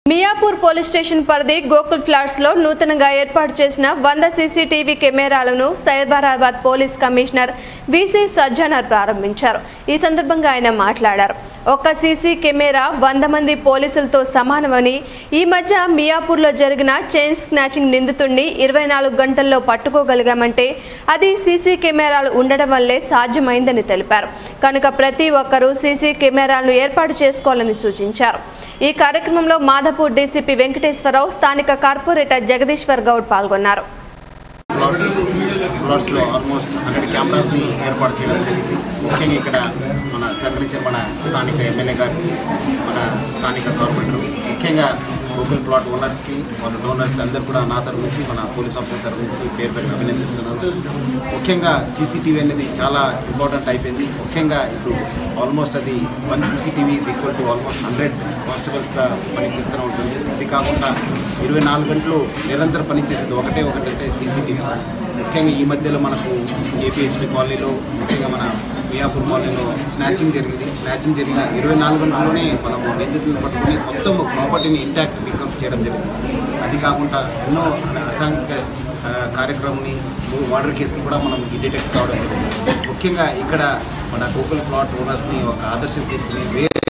Miyapur police station పరిధి Gokul flats లో నూతనంగా ఏర్పాటు చేసిన వంద సీసీటీవీ కెమెరాలను Cyberabad police commissioner VC Sajjanar ప్రారంభించారు ఈ సందర్భంగా ఆయన మాట్లాడారు ఒక్క సీసీ కెమెరా వంద మంది పోలీసులతో సమానమని ఈ మధ్య మియాపూర్లో జరిగిన చైన్ స్నాచింగ్ నిందితుడిని ఇరవై నాలుగు గంటల్లో పట్టుకోగలిగామంటే అది సీసీ కెమెరాలు ఉండడం వల్లే సాధ్యమైందని తెలిపారు కనుక ప్రతి ఒక్కరూ సీసీ కెమెరాలను ఏర్పాటు చేసుకోవాలని సూచించారు ఈ కార్యక్రమంలో మాధపూర్ డీసీపీ వెంకటేశ్వరరావు స్థానిక కార్పొరేటర్ జగదీశ్వర్ గౌడ్ పాల్గొన్నారు ప్లాట్ ప్లాట్స్లో ఆల్మోస్ట్ హండ్రెడ్ కెమెరాస్ని ఏర్పాటు చేయడం జరిగింది ముఖ్యంగా ఇక్కడ మన సహకరించిన మన స్థానిక ఎమ్మెల్యే గారికి మన స్థానిక కార్పొరేటర్ ముఖ్యంగా గూగుల్ ప్లాట్ ఓనర్స్కి వాళ్ళ డోనర్స్ అందరు కూడా నా తరఫు నుంచి మన పోలీస్ ఆఫీసర్ తరఫు నుంచి పేరు పెట్టి అభినందిస్తున్నాను ముఖ్యంగా సీసీటీవీ అనేది చాలా ఇంపార్టెంట్ అయిపోయింది ముఖ్యంగా ఇప్పుడు ఆల్మోస్ట్ అది one CCTV is equal to almost hundred కానిస్టేబుల్స్గా పనిచేస్తూనే ఉంటుంది అది కాకుండా ఇరవై నాలుగు గంటలు నిరంతరం పనిచేసేది ఒకటే ఒకటి అంటే సీసీటీవీ ముఖ్యంగా ఈ మధ్యలో మనకు ఏపీహెచ్పి కాలనీలో ముఖ్యంగా మన మియాపూర్ కాలనీలో స్నాచింగ్ జరిగింది స్నాచింగ్ జరిగిన ఇరవై నాలుగు గంటల్లోనే మనము నిందితులను పట్టుకుని మొత్తం ప్రాపర్టీని ఇంటాక్ట్ పికప్ చేయడం జరిగింది అది కాకుండా ఎన్నో అసాంఘిక ఆ, కార్యక్రమాన్ని వాటర్ కేసులు కూడా మనం డిటెక్ట్ కావడం జరిగింది ముఖ్యంగా ఇక్కడ మన గూగుల్ ప్లాట్ ఓనర్స్ని ఒక ఆదర్శం తీసుకుని వేరే